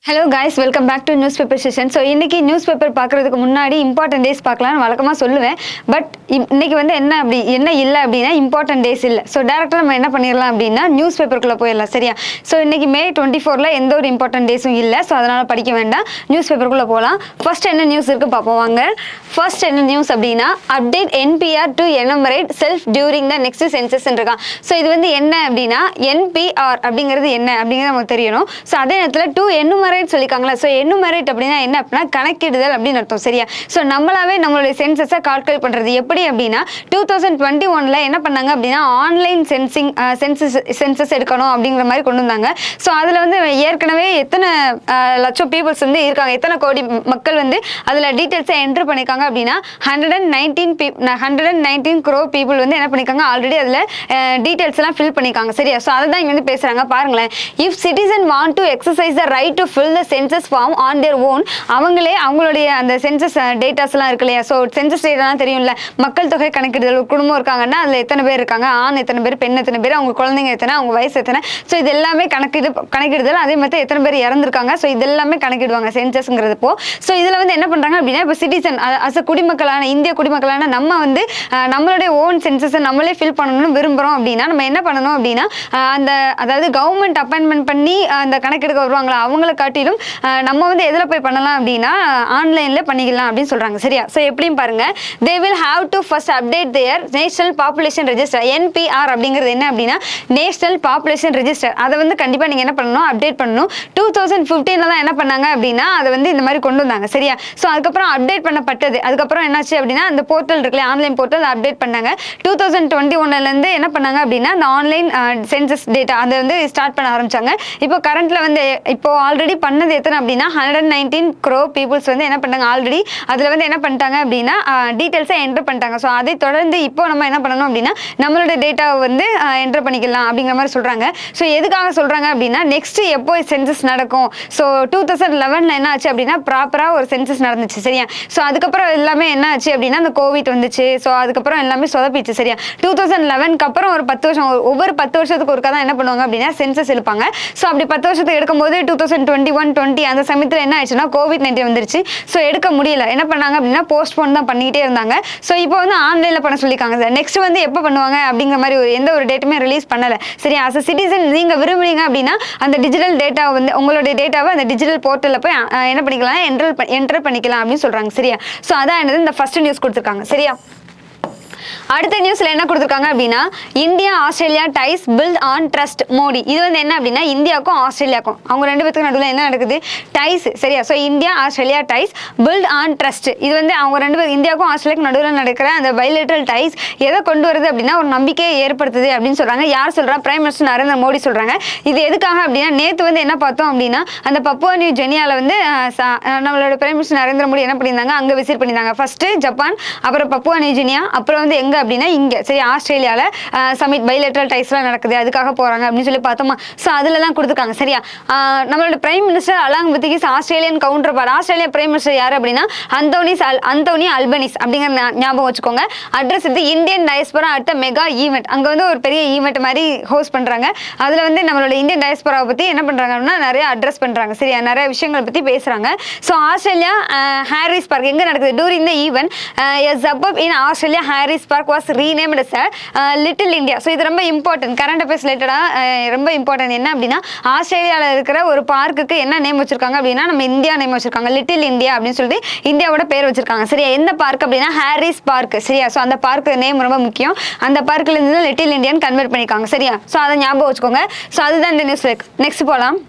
hello guys welcome back to news paper session so இன்னைக்கு news paper பார்க்குறதுக்கு முன்னாடி important days பார்க்கலாம்னு வழக்கமாக சொல்லுவேன் பட் இன்னைக்கு வந்து என்ன அப்படி என்ன இல்லை அப்படின்னா இம்பார்ட்டன்ட் டேஸ் இல்லை ஸோ டேரெக்டாக நம்ம என்ன பண்ணிடலாம் அப்படின்னா நியூஸ் பேப்பருக்குள்ளே போயிடலாம் சரியா ஸோ இன்னைக்கு மே டுவெண்ட்டி ஃபோரில் எந்த ஒரு இம்பார்ட்டன்ட் டேஸும் இல்லை ஸோ அதனால் படிக்க வேண்டாம் நியூஸ் பேப்பருக்குள்ளே போகலாம் ஃபர்ஸ்ட் என்ன நியூஸ் இருக்குது பார்ப்போம் வாங்க ஃபர்ஸ்ட் என்ன நியூஸ் அப்படின்னா update NPR to enumerate self during the next census இருக்கான் ஸோ இது வந்து என்ன அப்படின்னா என்பிஆர் அப்படிங்கிறது என்ன அப்படிங்கிறது நமக்கு தெரியணும் ஸோ அதே நேரத்தில் டூ எனுமரேட் சொல்லியிருக்காங்களா ஸோ எனுமரேட் அப்படின்னா என்ன அப்படின்னா கணக்கிடுதல் அப்படின்னு அர்த்தம் சரியா ஸோ நம்மளாவே நம்மளுடைய சென்சஸை கால்குலேட் பண்ணுறது எப்படி அப்படின்னா டூ தௌசண்ட் டுவெண்ட்டி ஒனில் என்ன பண்ணாங்க அப்படின்னா ஆன்லைன் சென்சிங் சென்சஸ் சென்சஸ் எடுக்கணும் அப்படிங்கிற மாதிரி கொண்டு வந்தாங்க ஸோ அதில் வந்து ஏற்கனவே எத்தனை அஹ், லட்சம் பீப்புள்ஸ் வந்து இருக்காங்க எத்தனை கோடி ம- மக்கள் வந்து அதில் டீட்டெயில்ஸை என்ட்ரு பண்ணியிருக்காங்க அப்படின்னா hundred and nineteen B hundred and nineteen crore people வந்து என்ன பண்ணியிருக்காங்க ஆல்ரெடி அதில் டீட்டெயில்ஸ் எல்லாம் ஃபில் பண்ணியிருக்காங்க சரியா ஸோ அதை தான் இங்கே வந்து பேசுகிறாங்க பாருங்களேன் if citizen want to exercise the right to fill the census form on their own அவங்களே அவங்களுடைய அந்த சென்சஸ் டேட்டாஸ்லாம் இருக்கு இல்லையா ஸோ சென்சஸ் டேட்டாலாம் தெரியும்ல மக்கள் தொகை கணக்கிடுதல் ஒரு குடும்பம் இருக்காங்கன்னா அதில் எத்தனை பேர் இருக்காங்க ஆண் எத்தனை பேர் பெண் எத்தனை பேர் அவங்க குழந்தைங்க எத்தனை அவங்க வயசு எத்தனை ஸோ இது எல்லாமே கணக்கிடு கணக்கிடுதல் அதே மாதிரி எத்தனை பேர் இறந்துருக்காங்க ஸோ இது எல்லாமே கணக்கிடுவாங்க சென்சஸ்ங்கிறதுப்போ ஸோ இதில் வந்து என்ன பண்ணுறாங்க அப்படின்னா இப்போ சிட்டிசன் அஸ் அ குடிமக்களான இந்திய குடிமக்களான நம்ம வந்து அஹ், நம்மளுடைய ஓன் சென்சஸை நம்மளே ஃபில் பண்ணணும்னு விரும்புகிறோம் அப்படின்னா நம்ம என்ன பண்ணணும் அப்படின்னா அஹ், அந்த அதாவது கவர்மெண்ட் அப்பாயின்மெண்ட் பண்ணி அஹ், அந்த கணக்கெடுக்க வருவாங்களா அவங்கள காட்டிலும் அஹ், நம்ம வந்து எதில் போய் பண்ணலாம் அப்படின்னா ஆன்லைனில் பண்ணிக்கலாம் அப்படின்னு சொல்கிறாங்க சரியா ஸோ எப்படியும் பாருங்க they will have to first update their national population register NPR அப்படிங்கிறது என்ன அப்படின்னா நேஷனல் பாப்புலேஷன் ரெஜிஸ்டர் அதை வந்து கண்டிப்பாக நீங்கள் என்ன பண்ணணும் அப்டேட் பண்ணணும் டூ தௌசண்ட் ஃபிஃப்டீனில் தான் என்ன பண்ணாங்க அப்படின்னா அதை வந்து இந்த மாதிரி கொண்டு வந்தாங்க சரியா ஸோ அதுக்கப்புறம் அப்டேட் பண்ணப்பட்டது அதுக்கப்புறம் என்னாச்சு அப்படின்னா அந்த போர்ட்டல் இருக்குல்ல ஆன்லைன் போர்ட்டல் அப்டேட் பண்ணாங்க டூ தௌசண்ட் டுவெண்ட்டி ஒன்லேருந்து என்ன பண்ணாங்க அப்படின்னா அந்த ஆன்லைன் சென்சஸ் டேட்டா அதை வந்து ஸ்டார்ட் பண்ண ஆரம்பிச்சாங்க இப்போ கரண்ட்ல வந்து இப்போ ஆல்ரெடி பண்ணது எத்தனை அப்படின்னா ஹண்ட்ரட் நைன்டீன் க்ரோ பீப்புள்ஸ் வந்து என்ன பண்ணாங்க ஆல்ரெடி அதில் வந்து என்ன பண்ணிட்டாங்க அப்படின்னா டீட்டெயில்ஸை என்டர் பண்ணிட்டாங்க ஸோ அதை தொடர்ந்து இப்போ நம்ம என்ன பண்ணணும் அப்படின்னா நம்மளோட டேட்டாவை வந்து என்டர் பண்ணிக்கலாம் அப்படிங்கிற மாதிரி சொல்கிறாங்க ஸோ எதுக்காக சொல்கிறாங்க அப்படின்னா நெக்ஸ்ட் எப்போ சென்சஸ் நடக்கும் ஸோ டூ தௌசண்ட் லெவனில் என்ன ஆச்சு அப்படின்னா ப்ராப்பராக ஒரு சென்சஸ் நடந்துச்சு சரியா ஸோ அதுக்கப்புறம் எல்லாமே என்ன ஆச்சு அப்படின்னா அந்த கோவிட் வந்துச்சு ஸோ அதுக்கப்புறம் எல்லாமே சொதப்பிச்சு சரியா டூ தௌசண்ட் லெவனுக்கு அப்புறம் ஒரு பத்து வருஷம் ஒ- ஒவ்வொரு பத்து வருஷத்துக்கு ஒருக்கா தான் என்ன பண்ணுவாங்க அப்படின்னா சென்சஸ் எடுப்பாங்க ஸோ அப்படி பத்து வருஷத்துக்கு எடுக்கும்போது two thousand twenty one twenty அந்த சமயத்தில் என்ன ஆயிடுச்சுன்னா கோவிட் நைன்டீன் வந்துருச்சு ஸோ எடுக்க முடியல என்ன பண்ணாங்க அப்படின்னா போஸ்ட்போன் தான் பண்ணிக்கிட்டே இருந்தாங்க ஸோ இப்போ வந்து ஆன்லைனில் பண்ண சொல்லியிருக்காங்க சார் நெக்ஸ்ட் வந்து எப்போ பண்ணுவாங்க அப்படிங்கிற மாதிரி ஒரு எந்த ஒரு டேட்டுமே ரிலீஸ் பண்ணலை சரி அஸ் அ சிட்டிசன் நீங்கள் விரும்புறீங்க அப்படின்னா அந்த டிஜிட்டல் டேட்டாவை வந்து உங்களுடைய டேட்டாவை அந்த டிஜிட்டல் போர்ட்டலில் போய் அஹ், என்ன பண்ணிக்கலாம் என்ட்ரல் என்டர் பண்ணிக்கலாம் அப்படின்னு சொல்கிறாங்க சரியா ஸோ அதான் என்னது இந்த ஃபர்ஸ்ட் நியூஸ் கொடுத்துருக்காங்க சரியா அடுத்த நியூஸ்ல என்ன கொடுத்துருக்காங்க அப்படின்னா India Australia ties built on trust Modi இது வந்து என்ன அப்படின்னா இந்தியாவுக்கும் ஆஸ்திரேலியாவுக்கும் அவங்க ரெண்டு பேத்துக்கு நடுவில் என்ன நடக்குது டைஸ் சரியா so India Australia ties built on trust இது வந்து அவங்க ரெண்டு பேர் இந்தியாவுக்கும் ஆஸ்திரேலியாவுக்கும் நடுவில் நடக்கிற அந்த பைலேட்ரல் டைஸ் எதை கொண்டு வருது அப்படின்னா ஒரு நம்பிக்கையை ஏற்படுத்துது அப்படின்னு சொல்றாங்க யார் சொல்றா பிரைம் மினிஸ்டர் நரேந்திர மோடி சொல்றாங்க இது எதுக்காக அப்படின்னா நேத்து வந்து என்ன பார்த்தோம் அப்படின்னா அந்த பப்புவா நியூ ஜெனியால வந்து அஹ், ச- அஹ், நம்மளோட பிரைம் மினிஸ்டர் நரேந்திர மோடி என்ன பண்ணியிருந்தாங்க அங்க விசிட் பண்ணியிருந்தாங்க ஃபர்ஸ்ட் ஜப்பான் அப்புறம் பப்புவா நியூ ஜெனியா அப்புறம் வந்து எங்க அப்படின்னா இங்க சரி ஆஸ்திரேலியால சமிட் பைலேட்ரல் டைஸ்லாம் நடக்குது அதுக்காக போறாங்க அப்படின்னு சொல்லி பார்த்தோமா ஸோ அதுல தான் கொடுத்துருக்காங்க சரியா அஹ், நம்மளோட prime minister along with his Australian counterpart Australia prime minister யார் அப்படின்னா அந்தோனிஸ் அல் அந்தோனி அல்பனிஸ் அப்படிங்கிற ஞா- ஞாபகம் வச்சுக்கோங்க அட்ரஸ் வந்து இந்தியன் டயஸ்பரா அடுத்த மெகா ஈவெண்ட் அங்க வந்து ஒரு பெரிய ஈவெண்ட் மாதிரி ஹோஸ்ட் பண்றாங்க அதுல வந்து நம்மளோட இந்தியன் டயஸ்பராவை பத்தி என்ன பண்றாங்க அப்படின்னா நிறைய அட்ரஸ் பண்றாங்க சரியா நிறைய விஷயங்களை பத்தி பேசுறாங்க ஸோ ஆஸ்திரேலியா ஹாரிஸ் பார்க் எங்க நடக்குது டூரிங் த ஈவெண்ட் ஜப்பப் in Australia Harris Park was renamed சார் லிட்டில் இந்தியா ஸோ இது ரொம்ப இம்பார்ட்டன்ட் கரண்ட் அஃபேர்ஸ் ரிலேட்டடாக ரொம்ப இம்பார்ட்டன்ட் என்ன அப்படின்னா ஆஸ்திரேலியாவில் இருக்கிற ஒரு பார்க்குக்கு என்ன நேம் வச்சிருக்காங்க அப்படின்னா நம்ம இந்தியா நேம் வச்சிருக்காங்க லிட்டில் இந்தியா அப்படின்னு சொல்லிட்டு இந்தியாவோட பேர் வச்சிருக்காங்க சரியா எந்த பார்க் அப்படின்னா ஹாரிஸ் பார்க் சரியா ஸோ அந்த பார்க் நேம் ரொம்ப முக்கியம் அந்த பார்க்ல இருந்து லிட்டில் இந்தியன் கன்வெர்ட் பண்ணிருக்காங்க சரியா ஸோ அதை ஞாபகம் வச்சுக்கோங்க ஸோ அதுதான் இந்த நியூஸ் நெக்ஸ்ட் போகலாம்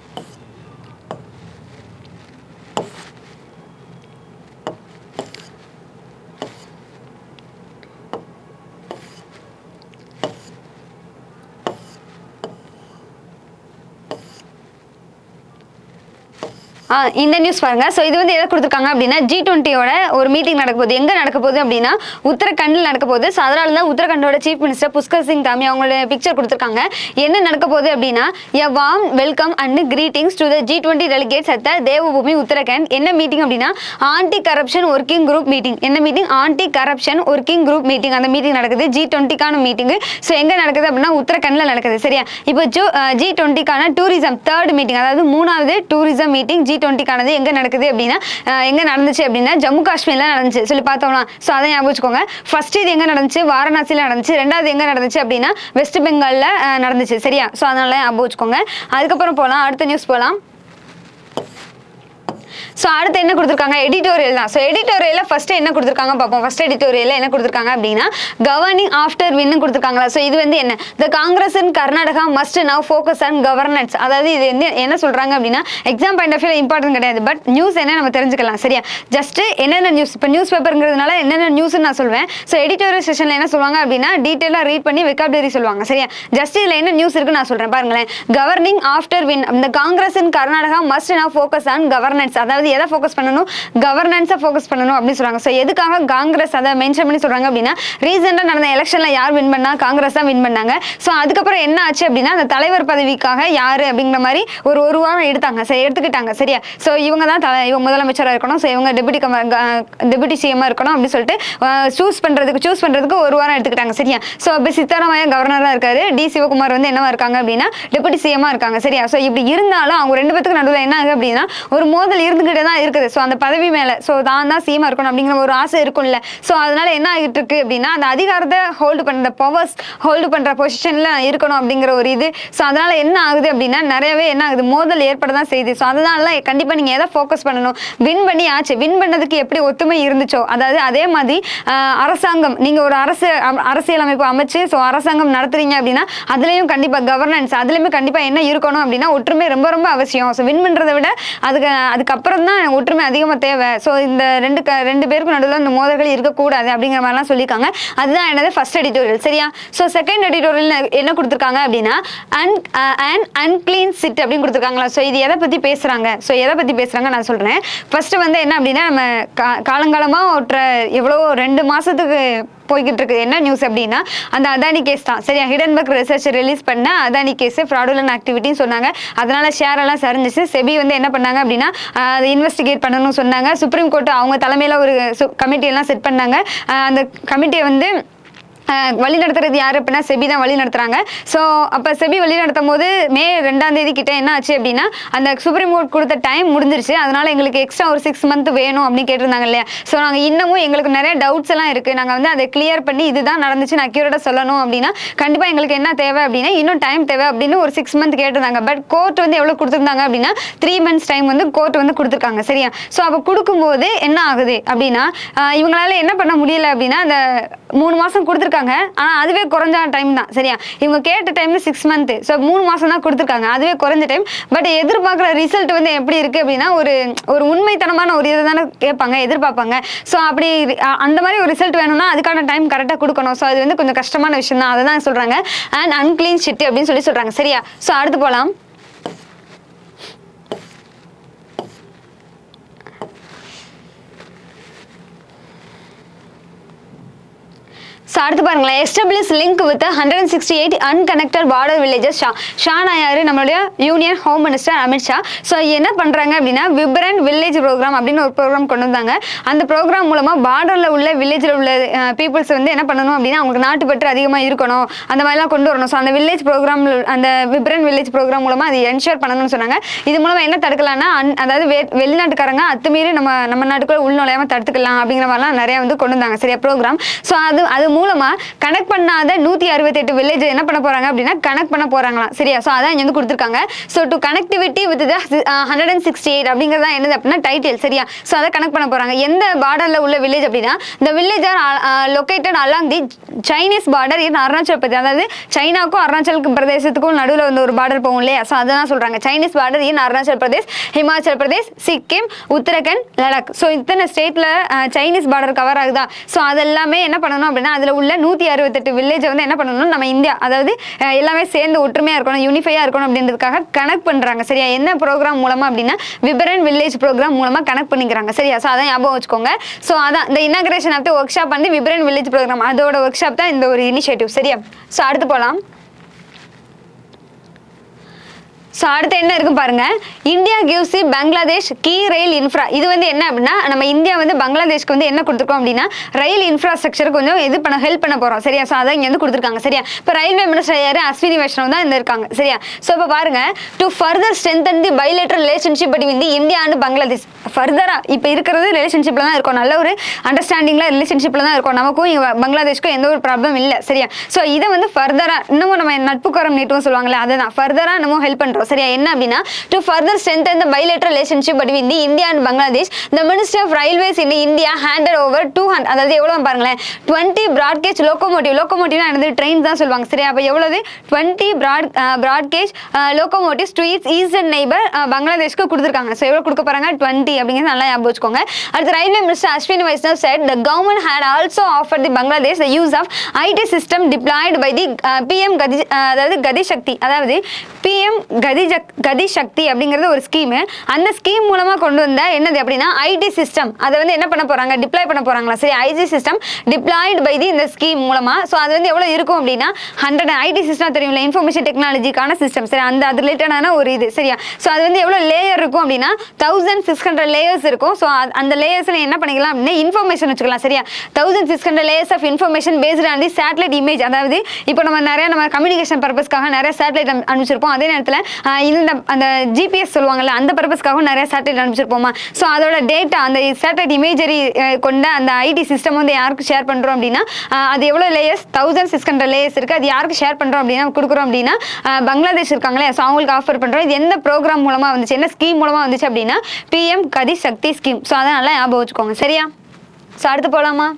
ஆ இந்த நியூஸ் பாருங்க ஸோ இது வந்து எதை கொடுத்துருக்காங்க அப்படின்னா ஜி டுவெண்ட்டியோட ஒரு மீட்டிங் நடக்க போகுது எங்கே நடக்க போகுது அப்படின்னா உத்தரகண்டில் நடக்க போகுது ஸோ அதனால தான் உத்தரகண்டோட சீஃப் மினிஸ்டர் புஷ்கர் சிங் தாமி அவங்களோட பிக்சர் கொடுத்துருக்காங்க என்ன நடக்க போகுது அப்படின்னா a warm welcome and greetings to the G twenty delegates at the Devbhoomi Uttarakhand என்ன மீட்டிங் அப்படின்னா anti corruption working group meeting என்ன meeting anti corruption working group meeting அந்த மீட்டிங் நடக்குது ஜி டுவெண்ட்டிக்கான மீட்டிங் ஸோ எங்கே நடக்குது அப்படின்னா உத்தரகண்டில் நடக்குது சரியா இப்போ ஜூ ஜி டுவெண்ட்டிக்கான டூரிசம் தேர்ட் மீட்டிங் அதாவது மூணாவது டூரிசம் மீட்டிங் ஜி டுவெண்ட்டிக்கானது எங்கே நடக்குது அப்படின்னா அஹ், எங்கே நடந்துச்சு அப்படின்னா ஜம்மு காஷ்மீர்ல நடந்துச்சு சொல்லி பார்த்தோம்னா ஸோ அதை ஞாபகம் வச்சுக்கோங்க ஃபர்ஸ்ட் இது எங்கே நடந்துச்சு வாரணாசியில் நடந்துச்சு ரெண்டாவது எங்கே நடந்துச்சு அப்படின்னா வெஸ்ட் பெங்காலில் நடந்துச்சு சரியா ஸோ அதனால ஞாபகம் வச்சுக்கோங்க அதுக்கப்புறம் போகலாம் அடுத்த நியூஸ் போகலாம் ஸோ அடுத்து என்ன கொடுத்துருக்காங்க எடிட்டோரியல் தான் ஸோ எடிட்டோரியலில் ஃபஸ்ட்டு என்ன கொடுத்துருக்காங்க பார்ப்போம் ஃபஸ்ட் எடிட்டோரியலில் என்ன கொடுத்துருக்காங்க அப்படின்னா கவர்னிங் ஆஃப்டர் வின்னு கொடுத்துருக்காங்களா ஸோ இது வந்து என்ன the Congress in Karnataka must now focus on governance அதாவது இது வந்து என்ன சொல்கிறாங்க அப்படின்னா exam point of view important கிடையாது பட் நியூஸ் என்ன நம்ம தெரிஞ்சுக்கலாம் சரியா ஜஸ்ட் என்னென்ன நியூஸ் இப்போ நியூஸ் பேப்பருங்கிறதுனால என்னென்ன நியூஸ்னு நான் சொல்வேன் ஸோ எடிட்டோரியல் செஷனில் என்ன சொல்லுவாங்க அப்படின்னா டீட்டெயிலாக ரீட் பண்ணி வெக்காபுலரி சொல்லுவாங்க சரியா ஜஸ்ட் இதில் என்ன நியூஸ் இருக்குன்னு நான் சொல்கிறேன் பாருங்களேன் கவர்னிங் ஆஃப்டர் வின் இந்த Congress in Karnataka must now focus on governance அதாவது எதை ஃபோக்கஸ் பண்ணணும் கவர்னன்ஸை ஃபோக்கஸ் பண்ணணும் அப்படின்னு சொல்றாங்க ஸோ எதுக்காக காங்கிரஸ் அதை மென்ஷன் பண்ணி சொல்றாங்க அப்படின்னா ரீசெண்டாக நடந்த எலெக்ஷனில் யார் வின் பண்ணா காங்கிரஸ் தான் வின் பண்ணாங்க ஸோ அதுக்கப்புறம் என்ன ஆச்சு அப்படின்னா அந்த தலைவர் பதவிக்காக யார் அப்படிங்கிற மாதிரி ஒரு ஒரு வாரம் எடுத்தாங்க சரி எடுத்துக்கிட்டாங்க சரியா ஸோ இவங்க தான் தலை இவங்க முதலமைச்சராக இருக்கணும் ஸோ இவங்க டெபுட்டி டெபுட்டி சிஎம்மாக இருக்கணும் அப்படின்னு சொல்லிட்டு சூஸ் பண்ணுறதுக்கு சூஸ் பண்ணுறதுக்கு ஒரு வாரம் எடுத்துக்கிட்டாங்க சரியா ஸோ இப்போ சித்தராமையா கவர்னராக இருக்காரு டி சிவகுமார் வந்து என்னவா இருக்காங்க அப்படின்னா டெபுட்டி சிஎம்மாக இருக்காங்க சரியா ஸோ இப்படி இருந்தாலும் அவங்க ரெண்டு பேத்துக்கு நடுவில் என்ன ஆகுது அப்படின்னா ஒரு மோதல் இருந்துகிட்டே தான் இருக்குது ஸோ அந்த பதவி மேலே ஸோ தான் தான் சிஎம்மாக இருக்கணும் அப்படிங்கிற ஒரு ஆசை இருக்கும்ல ஸோ அதனால என்ன ஆகிட்டு இருக்கு அப்படின்னா அந்த அதிகாரத்தை ஹோல்டு பண்ணுற பவர்ஸ் ஹோல்டு பண்ணுற பொசிஷனில் இருக்கணும் அப்படிங்கிற ஒரு இது ஸோ அதனால என்ன ஆகுது அப்படின்னா நிறையவே என்ன ஆகுது மோதல் ஏற்பட தான் செய்யுது ஸோ அதனால கண்டிப்பாக நீங்கள் எதை ஃபோக்கஸ் பண்ணணும் வின் பண்ணி ஆச்சு வின் பண்ணதுக்கு எப்படி ஒத்துமை இருந்துச்சோ அதாவது அதே மாதிரி ஆஹ், அரசாங்கம் நீங்கள் ஒரு அரசு அம்- அரசியலமைப்பு அமைச்சு ஸோ அரசாங்கம் நடத்துறீங்க அப்படின்னா அதுலேயும் கண்டிப்பாக கவர்னன்ஸ் அதுலேயுமே கண்டிப்பாக என்ன இருக்கணும் அப்படின்னா ஒற்றுமை ரொம்ப ரொம்ப அவசியம் ஸோ வின் பண்ணுறதை விட அதுக்கு அதுக்கப்புறம் தான் ஒற்றுமை அதிகமாக தேவை ஸோ இந்த ரெண்டு க ரெண்டு பேருக்கும் நடுவில் இந்த மோதல்கள் இருக்கக்கூடாது அப்படிங்கிற மாதிரிலாம் சொல்லியிருக்காங்க அதுதான் என்னது ஃபர்ஸ்ட் எடிட்டோரியல் சரியா ஸோ செகண்ட் எடிட்டோரியல் என்ன கொடுத்துருக்காங்க அப்படின்னா அன் அண்ட் அன்கிளீன் சிட் அப்படின்னு கொடுத்துருக்காங்களா ஸோ இது எதை பற்றி பேசுகிறாங்க ஸோ எதை பற்றி பேசுகிறாங்க நான் சொல்கிறேன் ஃபர்ஸ்ட் வந்து என்ன அப்படின்னா நம்ம கா காலங்காலமாக ஒற்ற எவ்வளோ ரெண்டு மாதத்துக்கு போய்கிட்டு இருக்குது என்ன நியூஸ் அப்படின்னா அந்த அதானி கேஸ் தான் சரியா ஹிடன்பர்க் ரிசர்ச் ரிலீஸ் பண்ண அதானி கேஸ் ஃப்ராடுலன் ஆக்டிவிட்டின்னு சொன்னாங்க அதனால ஷேர் எல்லாம் சரிஞ்சிச்சு செபி வந்து என்ன பண்ணாங்க அப்படின்னா ஆஹ், அதை இன்வெஸ்டிகேட் பண்ணணும்னு சொன்னாங்க சுப்ரீம் கோர்ட் அவங்க தலைமையில் ஒரு கமிட்டி எல்லாம் செட் பண்ணாங்க ஆஹ், அந்த கமிட்டியை வந்து ஆஹ் வழி நடத்துறது யார் அப்படின்னா செபி தான் வழி நடத்துறாங்க ஸோ அப்போ செபி வழி நடத்தும் போது மே ரெண்டாம் தேதி கிட்ட என்ன ஆச்சு அப்படின்னா அந்த சுப்ரீம் கோர்ட் கொடுத்த டைம் முடிஞ்சிருச்சு அதனால எங்களுக்கு எக்ஸ்ட்ரா ஒரு சிக்ஸ் மந்த் வேணும் அப்படின்னு கேட்டிருந்தாங்க இல்லையா ஸோ நாங்கள் இன்னமும் எங்களுக்கு நிறைய டவுட்ஸ் எல்லாம் இருக்கு நாங்கள் வந்து அதை கிளியர் பண்ணி இதுதான் நடந்துச்சு நான் அக்யூரேட்டாக சொல்லணும் அப்படின்னா கண்டிப்பாக எங்களுக்கு என்ன தேவை அப்படின்னா இன்னும் டைம் தேவை அப்படின்னு ஒரு சிக்ஸ் மந்த் கேட்டிருந்தாங்க பட் கோர்ட் வந்து எவ்வளோ கொடுத்துருந்தாங்க அப்படின்னா த்ரீ மந்த்ஸ் டைம் வந்து கோர்ட் வந்து கொடுத்துருக்காங்க சரியா ஸோ அப்போ கொடுக்கும்போது என்ன ஆகுது அப்படின்னா ஆஹ் இவங்களால என்ன பண்ண முடியல அப்படின்னா அந்த மூணு மாதம் கொடுத்துருக்காங்க ஆனால் அதுவே குறைஞ்ச டைம் தான் சரியா இவங்க கேட்ட டைம்ல சிக்ஸ் மந்த்து ஸோ மூணு மாதம் தான் கொடுத்துருக்காங்க அதுவே குறைஞ்ச டைம் பட் எதிர்பார்க்குற ரிசல்ட் வந்து எப்படி இருக்குது அப்படின்னா ஒரு ஒரு உண்மைத்தனமான ஒரு இதை தானே கேட்பாங்க எதிர்பார்ப்பாங்க ஸோ அப்படி அ- அந்த மாதிரி ஒரு ரிசல்ட் வேணும்னா அதுக்கான டைம் கரெக்டாக கொடுக்கணும் ஸோ அது வந்து கொஞ்சம் கஷ்டமான விஷயம் தான் அதை தான் சொல்கிறாங்க அண்ட் அன்கிளீன் ஷிட் அப்படின்னு சொல்லி சொல்கிறாங்க சரியா ஸோ அடுத்து போகலாம் ஸோ அடுத்து பாருங்களேன் establish link with hundred and sixty eight unconnected border villages Shah Shah நாயார் நம்மளுடைய union home minister Amit Shah so என்ன பண்ணுறாங்க அப்படின்னா விப்ரண்ட் வில்லேஜ் ப்ரோக்ராம் அப்படின்னு ஒரு ப்ரோக்ராம் கொண்டு வந்தாங்க அந்த ப்ரோக்ராம் மூலமாக பார்டரில் உள்ள வில்லேஜில் உள்ள பீப்புள்ஸ் வந்து என்ன பண்ணணும் அப்படின்னா அவங்களுக்கு நாட்டுப்பற்று அதிகமாக இருக்கணும் அந்த மாதிரிலாம் கொண்டு வரணும் ஸோ அந்த வில்லேஜ் ப்ரோக்ராம் அந்த விப்ரண்ட் வில்லேஜ் ப்ரோக்ராம் மூலமாக அதை என்ஷூர் பண்ணணும்னு சொன்னாங்க இது மூலமாக என்ன தடுக்கலாம்னா அன் அதாவது வே வெளிநாட்டுக்காரங்க அத்துமீறி நம்ம நம்ம நாட்டுக்குள்ள உள்நுழையாம தடுத்துக்கலாம் அப்படிங்கிற மாதிரிலாம் நிறைய வந்து கொண்டு வந்தாங்க சரியா ப்ரோக்ராம் ஸோ அது அது மூலமா கனெக்ட் பண்ணாத நூற்றி அறுபத்தெட்டு வில்லேஜ் என்ன பண்ண போறாங்க அப்படின்னா கனெக்ட் பண்ண போறாங்களாம் சரியா ஸோ அதான் இங்க வந்து கொடுத்துருக்காங்க so to connectivity with hundred and sixty eight அப்படிங்கிறதா என்னது அப்படின்னா டைட்டில் சரியா ஸோ அதை கனெக்ட் பண்ண போறாங்க எந்த பார்டர்ல உள்ள வில்லேஜ் அப்படின்னா இந்த village are located along the Chinese border in Arunachal Pradesh அதாவது சைனாக்கும் அருணாச்சல் பிரதேசத்துக்கும் நடுவில் வந்து ஒரு பார்டர் போகும் இல்லையா ஸோ அதான் சொல்றாங்க Chinese border in Arunachal Pradesh Himachal Pradesh Sikkim Uttarakhand Ladakh so இத்தனை ஸ்டேட்ல சைனீஸ் பார்டர் கவர் ஆகுதா ஸோ அதெல்லாமே என்ன பண்ணணும் அப்படின்னா அதில் உள்ள நூற்றி அறுபத்தெட்டு வில்லேஜை வந்து என்ன பண்ணணும் நம்ம இந்தியா அதாவது அஹ், எல்லாமே சேர்ந்து ஒற்றுமையாக இருக்கணும் யூனிஃபையாக இருக்கணும் அப்படின்றதுக்காக கனெக்ட் பண்ணுறாங்க சரியா என்ன ப்ரோக்ராம் மூலமா அப்படின்னா விபரன் வில்லேஜ் ப்ரோக்ராம் மூலமாக கனெக்ட் பண்ணிக்கிறாங்க சரியா ஸோ அதான் ஞாபகம் வச்சுக்கோங்க ஸோ அதான் இந்த இனாகிரேஷன் ஆஃப் ஒர்க் ஷாப் வந்து விபரன் வில்லேஜ் ப்ரோக்ராம் அதோட ஒர்க் ஷாப் தான் இந்த ஒரு இனிஷியேட்டிவ் சரியா ஸோ அடுத்து போகலாம் ஸோ அடுத்து என்ன இருக்கு பாருங்க India gives the Bangladesh key rail infra இது வந்து என்ன அப்படின்னா நம்ம இந்தியா வந்து பங்களாதேஷ்க்கு வந்து என்ன கொடுத்துருக்கோம் அப்படின்னா ரயில் இன்ஃப்ராஸ்ட்ரக்சர் கொஞ்சம் இது பண்ண ஹெல்ப் பண்ண போறோம் சரியா ஸோ அதை இங்க வந்து கொடுத்துருக்காங்க சரியா இப்போ ரயில்வே மினிஸ்டர் யாரு அஸ்வினி வைஷ்ணவ் தான் இந்த இருக்காங்க சரியா ஸோ இப்போ பாருங்க to further strengthen the bilateral relationship between the India and Bangladesh ஃபர்தரா இப்போ இருக்கிறது ரிலேஷன்ஷிப்ல தான் இருக்கும் நல்ல ஒரு அண்டர்ஸ்டாண்டிங்ல ரிலேஷன்ஷிப்ல தான் இருக்கும் நமக்கும் இங்க பங்களாதேஷ்க்கும் எந்த ஒரு ப்ராப்ளம் இல்லை சரியா ஸோ இதை வந்து ஃபர்தரா இன்னமும் நம்ம நட்புக்கரம் நீட்டும் சொல்லுவாங்கல்ல அதுதான் ஃபர்தரா நம்ம ஹெல்ப் பண்றோம் சரியா என்ன அப்படின்னா to further strengthen the bilateral relationship between the India and Bangladesh the minister of railways in India handed over two hundred அதாவது எவ்வளோ பாருங்களேன் டுவெண்ட்டி ப்ராட்கேஜ் லோகோமோட்டிவ் லோகோமோட்டிவ்னா என்னது ட்ரெயின் தான் சொல்லுவாங்க சரியா அப்போ எவ்வளவு twenty broad broad gauge locomotives to its eastern neighbour பங்களாதேஷ்க்கு கொடுத்துருக்காங்க ஸோ எவ்வளோ கொடுக்க போறாங்க டுவெண்ட்டி அப்படிங்கிறது நல்லா ஞாபகம் வச்சுக்கோங்க அடுத்து railway minister Ashwini Vaishnaw said the government had also offered the Bangladesh the use of IT system deployed by the uh, PM கதி uh, அதாவது கதி சக்தி அதாவது பிஎம் கதி ஜக் கதி சக்தி அப்படிங்கிறது ஒரு ஸ்கீமு அந்த ஸ்கீம் மூலமா கொண்டு வந்த என்னது அப்படின்னா ஐடி சிஸ்டம் அதை வந்து என்ன பண்ண போறாங்க டிப்ளாய் பண்ண போறாங்களா சரி IT system deployed by the இந்த ஸ்கீம் மூலமா ஸோ அது வந்து எவ்வளவு இருக்கும் அப்படின்னா ஹண்ட்ரட் ஐடி சிஸ்டம் தெரியும்ல இன்ஃபர்மேஷன் டெக்னாலஜிக்கான சிஸ்டம் சரி அந்த அது ரிலேட்டடான ஒரு இது சரியா ஸோ அது வந்து எவ்வளவு லேயர் இருக்கும் அப்படின்னா தௌசண்ட் சிக்ஸ் ஹண்ட்ரட் லேயர்ஸ் இருக்கும் ஸோ அந்த லேயர்ஸ்ல என்ன பண்ணிக்கலாம் அப்படின்னா இன்ஃபர்மேஷன் வச்சுக்கலாம் சரியா thousand six hundred layers of information based on the satellite image அதாவது இப்போ நம்ம நிறைய நம்ம கம்யூனிகேஷன் பர்பஸ்க்காக நிறைய சேட்டலைட் அனுப்பிச்சிருப்போம் அதே நேரத்தில் இந்த அந்த ஜிபிஎஸ் சொல்லுவாங்கல்ல அந்த பர்பஸ்க்காகவும் நிறைய சேட்டலைட் அனுப்பிச்சிருப்போமா ஸோ அதோட டேட்டா அந்த சேட்டலைட் இமேஜரி கொண்ட அந்த ஐடி சிஸ்டம் வந்து யாருக்கு ஷேர் பண்ணுறோம் அப்படின்னா அஹ், அது எவ்வளோ layers thousand six hundred layers இருக்குது அது யாருக்கு ஷேர் பண்ணுறோம் அப்படின்னா கொடுக்குறோம் அப்படின்னா அஹ், பங்களாதேஷ் இருக்காங்களே ஸோ அவங்களுக்கு ஆஃபர் பண்ணுறோம் இது எந்த ப்ரோக்ராம் மூலமாக வந்துச்சு என்ன ஸ்கீம் மூலமாக வந்துச்சு அப்படின்னா பிஎம் கதி சக்தி ஸ்கீம் ஸோ அதை நல்லா ஞாபகம் வச்சுக்கோங்க சரியா ஸோ அடுத்து போகலாமா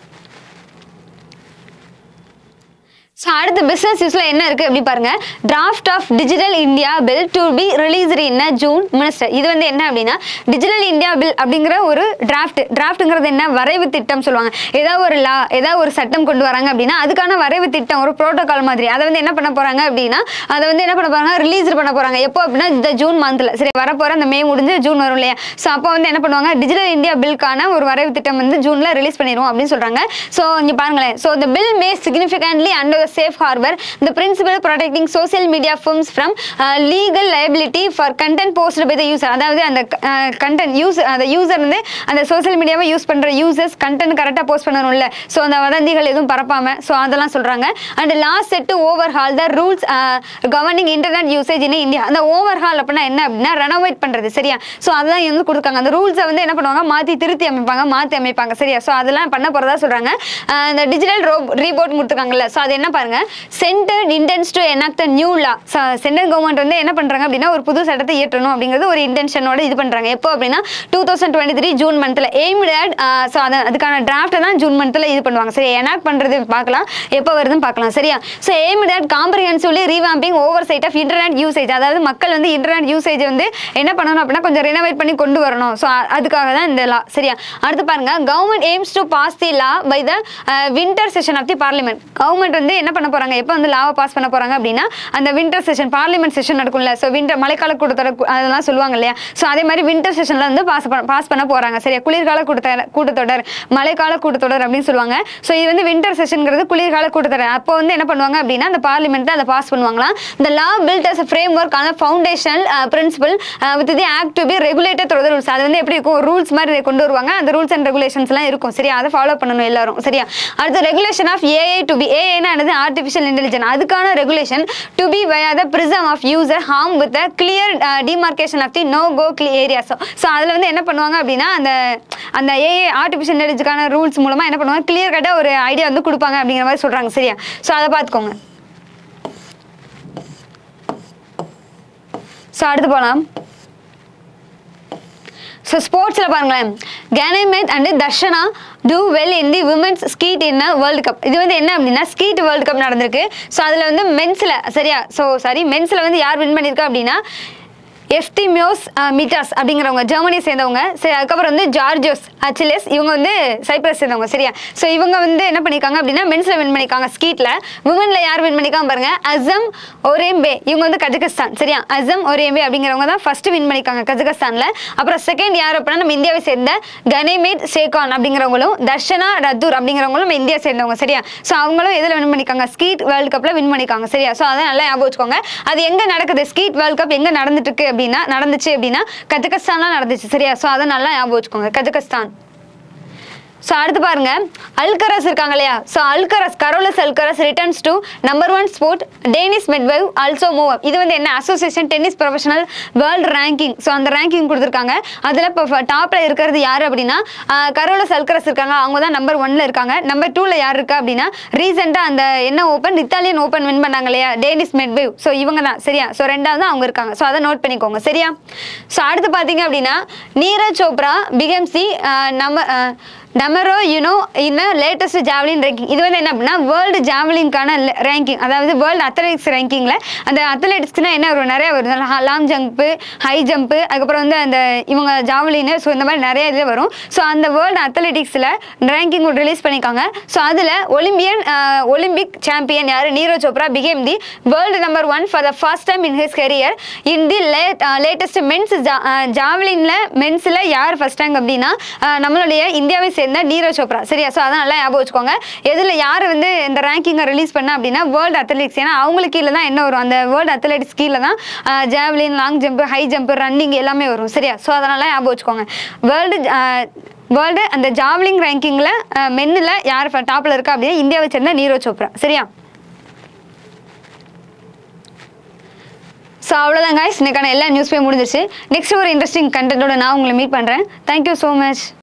ஸோ அடுத்து பிஸ்னஸ் யூஸில் என்ன இருக்குது எப்படி பாருங்க draft of digital India bill to be released in June minister இது வந்து என்ன அப்படின்னா டிஜிட்டல் இந்தியா பில் அப்படிங்கிற ஒரு டிராஃப்ட் டிராஃப்ட்ங்கிறது என்ன வரைவு திட்டம் சொல்லுவாங்க ஏதாவது ஒரு லா ஏதாவது ஒரு சட்டம் கொண்டு வராங்க அப்படின்னா அதுக்கான வரைவு திட்டம் ஒரு ப்ரோட்டோகால் மாதிரி அதை வந்து என்ன பண்ண போறாங்க அப்படின்னா அதை வந்து என்ன பண்ண போறாங்க ரிலீஸ் பண்ண போறாங்க எப்போ அப்படின்னா இந்த ஜூன் மந்த்ல சரி வரப்போற அந்த மே முடிஞ்சு ஜூன் வரும் இல்லையா ஸோ அப்போ வந்து என்ன பண்ணுவாங்க டிஜிட்டல் இந்தியா பில்கான ஒரு வரைவு திட்டம் வந்து ஜூன்ல ரிலீஸ் பண்ணிடுவோம் அப்படின்னு சொல்றாங்க ஸோ இங்க பாருங்களேன் so the bill may significantly under the safe harbor the principle protecting social media firms from uh, legal liability for content posted by the user அதாவது அந்த கண்டென்ட் யூஸ் அந்த யூசர் வந்து அந்த சோஷியல் மீடியாவை யூஸ் பண்ற users content கரெக்டாக post பண்ணணும்ல so அந்த வதந்திகள் எதுவும் பரப்பாம ஸோ அதெல்லாம் சொல்றாங்க and last set to overhaul the rules governing internet usage in India அந்த ஓவர் ஹால் அப்படின்னா என்ன அப்படின்னா ரெனோவேட் பண்றது சரியா ஸோ அதெல்லாம் வந்து கொடுக்காங்க அந்த ரூல்ஸை வந்து என்ன பண்ணுவாங்க மாற்றி திருத்தி அமைப்பாங்க மாற்றி அமைப்பாங்க சரியா ஸோ அதெல்லாம் பண்ண போறதா சொல்றாங்க அஹ் இந்த டிஜிட்டல் ரோ ரீபோர்ட் கொடுத்துருக்காங்கல்ல ஸோ அது என்ன பாருங்க centre intends to enact a new law central government வந்து என்ன பண்றாங்க அப்படின்னா ஒரு புது சட்டத்தை இயற்றணும் அப்படிங்கிறது ஒரு இன்டென்ஷனோட இது பண்றாங்க எப்போ அப்படின்னா two thousand twenty three June மந்த்ல எய்ம்டு அட் ஸோ அது அதுக்கான டிராஃப்ட் தான் ஜூன் மந்த்ல இது பண்ணுவாங்க சரி enact பண்றது பார்க்கலாம் எப்போ வருதுன்னு பார்க்கலாம் சரியா so aimed at comprehensively revamping oversight of internet usage அதாவது மக்கள் வந்து இன்டர்நெட் யூசேஜ் வந்து என்ன பண்ணணும் அப்படின்னா கொஞ்சம் ரெனோவேட் பண்ணி கொண்டு வரணும் ஸோ அதுக்காக தான் இந்த லா சரியா அடுத்து பாருங்க government aims to pass the law by the winter session of the parliament government வந்து என்ன பண்ண போறாங்க எப்போ வந்து லாவை பாஸ் பண்ண போறாங்க அப்படின்னா அந்த வின்டர் செஷன் பார்லிமெண்ட் செஷன் நடக்கும்ல ஸோ வின்டர் மழைக்கால கூட்டத்தொடர் கு- அதெல்லாம் சொல்லுவாங்க இல்லையா ஸோ அதே மாதிரி வின்டர் செஷன்ல வந்து பாஸ் பாஸ் பண்ண போறாங்க சரியா குளிர்கால கூட்டத்தொடர் கூட்டத்தொடர் மழைக்கால கூட்டத்தொடர் அப்படின்னு சொல்லுவாங்க ஸோ இது வந்து வின்டர் செஷன்ங்கிறது குளிர்கால கூட்டத்தொடர் அப்போ வந்து என்ன பண்ணுவாங்க அப்படின்னா அந்த பார்லிமெண்ட் அதை பாஸ் பண்ணுவாங்களாம் இந்த law built as framework ஆன foundational principle with the act to be regulated through rules அது வந்து எப்படி இருக்கும் ரூல்ஸ் மாதிரி கொண்டு வருவாங்க அந்த ரூல்ஸ் அண்ட் ரெகுலேஷன்ஸ்லாம் இருக்கும் சரியா அதை ஃபாலோ பண்ணணும் எல்லாரும் சரியா அடுத்து regulation of AI to be ஏஐனா என்னது ஆர்டிஃபிஷியல் இன்டெலிஜென்ஸ் அதுக்கான regulation to be via the prism of user harm with clear demarcation of the no go கிளி ஏரியாஸ் ஸோ அதில் வந்து என்ன பண்ணுவாங்க அப்படின்னா அந்த அந்த ஏஐ ஆர்டிஃபிஷியல் இன்டெலிஜென்ஸ்க்கான ரூல்ஸ் மூலமாக என்ன பண்ணுவாங்க கிளியர் கட்டாக ஒரு ஐடியா வந்து கொடுப்பாங்க அப்படிங்கிற மாதிரி சொல்கிறாங்க சரியா ஸோ அதை பார்த்துக்கோங்க ஸோ அடுத்து போகலாம் ஸோ ஸ்போர்ட்ஸில் பாருங்களேன் Ganemat and Darshana do well in the women's skeet in world cup இது வந்து என்ன அப்படின்னா ஸ்கீட் வேர்ல்டு கப் நடந்திருக்கு ஸோ அதில் வந்து மென்ஸில் சரியா ஸோ சாரி மென்ஸில் வந்து யார் வின் பண்ணியிருக்கா அப்படின்னா எஃப்திமியோஸ் மிட்டாஸ் அப்படிங்கிறவங்க ஜெர்மனியை சேர்ந்தவங்க சரி அதுக்கப்புறம் வந்து ஜார்ஜோஸ் அச்சிலஸ் இவங்க வந்து சைப்ரஸ் சேர்ந்தவங்க சரியா ஸோ இவங்க வந்து என்ன பண்ணியிருக்காங்க அப்படின்னா மென்ஸில் வின் பண்ணியிருக்காங்க ஸ்கீட்டில் உமனில் யார் வின் பண்ணியிருக்காங்க பாருங்க அசம் ஒரேம்பே இவங்க வந்து கஜகஸ்தான் சரியா அசம் ஒரேம்பே அப்படிங்கிறவங்க தான் ஃபர்ஸ்ட் வின் பண்ணியிருக்காங்க கஜகஸ்தானில் அப்புறம் செகண்ட் யார் அப்படின்னா நம்ம இந்தியாவை சேர்ந்த கனேமேட் ஷேகான் அப்படிங்கிறவங்களும் தர்ஷனா ரத்தூர் அப்படிங்கிறவங்களும் நம்ம இந்தியா சேர்ந்தவங்க சரியா ஸோ அவங்களும் எதில் வின் பண்ணியிருக்காங்க ஸ்கீட் வேர்ல்டு கப்பில் வின் பண்ணியிருக்காங்க சரியா ஸோ அதை நல்லா ஞாபகம் வச்சுக்கோங்க அது எங்கே நடக்குது ஸ்கீட் வேர்ல்டு கப் எங்கே நடந்துட்டு இருக்கு அப்படின்னா நடந்துச்சு அப்படின்னா கஜகஸ்தான்ல நடந்துச்சு சரியா ஸோ அதை நல்லா ஞாபகம் வச்சுக்கோங்க கஜகஸ்தான் ஸோ அடுத்து பாருங்க அல்கரஸ் இருக்காங்க இல்லையா so Alcaraz Carlos Alcaraz returns to number one spot Daniil Medvedev also move up இது வந்து என்ன association tennis professional world ranking so அந்த ரேங்கிங் கொடுத்துருக்காங்க அதில் இப்போ டாப்பில் இருக்கிறது யார் அப்படின்னா கரோலஸ் அல்கரஸ் இருக்காங்க அவங்க தான் நம்பர் ஒன்ல இருக்காங்க நம்பர் டூவில் யார் இருக்கா அப்படின்னா ரீசெண்டாக அந்த என்ன ஓப்பன் இத்தாலியன் ஓப்பன் வின் பண்ணாங்க இல்லையா டேனிஸ் மெட்வைவ் ஸோ இவங்க தான் சரியா ஸோ ரெண்டாவது அவங்க இருக்காங்க ஸோ அதை நோட் பண்ணிக்கோங்க சரியா ஸோ அடுத்து பார்த்தீங்க அப்படின்னா நீரஜ் சோப்ரா பிகம்சி நம்ம டமரோ யூனோ இன்ன லேட்டஸ்ட் ஜாவலின் ரேங்கிங் இது வந்து என்ன அப்படின்னா வேர்ல்டு ஜாவலின்கான ரேங்கிங் அதாவது வேர்ல்டு அத்லெட்டிக்ஸ் ரேங்கிங்கில் அந்த அத்லெட்டிக்ஸ்னா என்ன வரும் நிறைய வரும் லாங் ஜம்ப்பு ஹை ஜம்ப்பு அதுக்கப்புறம் வந்து அந்த இவங்க ஜாவலின் ஸோ இந்த மாதிரி நிறைய இது வரும் ஸோ அந்த வேர்ல்டு அத்லெட்டிக்ஸில் ரேங்கிங் ரிலீஸ் பண்ணியிருக்காங்க ஸோ அதில் ஒலிம்பியன் ஒலிம்பிக் சாம்பியன் யார் Neeraj Chopra became the world number one for the first time in his career in the late latest men's ஜாவலினில் மென்ஸில் யார் ஃபர்ஸ்ட் டைம் அப்படின்னா அஹ், நம்மளுடைய இந்தியாவை சேர்ந்த நீரஜ் சோப்ரா சரியா ஸோ அதை நல்லா ஞாபகம் வச்சுக்கோங்க எதில் யார் வந்து இந்த ரேங்கிங்கை ரிலீஸ் பண்ண அப்படின்னா வேர்ல்டு அத்லெட்டிக்ஸ் ஏன்னா அவங்களுக்கு கீழே தான் என்ன வரும் அந்த வேர்ல்டு அத்லெட்டிக்ஸ் கீழே தான் javelin long jump high jump running எல்லாமே வரும் சரியா ஸோ அதனால ஞாபகம் வச்சுக்கோங்க வேர்ல்டு வேர்ல்டு அந்த ஜாவ்லிங் ரேங்கிங்கில் மென்னில் யார் டாப்பில் இருக்கா அப்படின்னா இந்தியாவை சேர்ந்த நீரஜ் சோப்ரா சரியா ஸோ அவ்வளோதான் guys இன்னைக்கான எல்லா நியூஸ் பேயும் முடிஞ்சிருச்சு நெக்ஸ்ட் ஒரு இன்ட்ரெஸ்டிங் கண்டென்ட்டோட நான் உங்களை மீட் பண்ணுறேன் தேங்க்யூ ஸோ மச்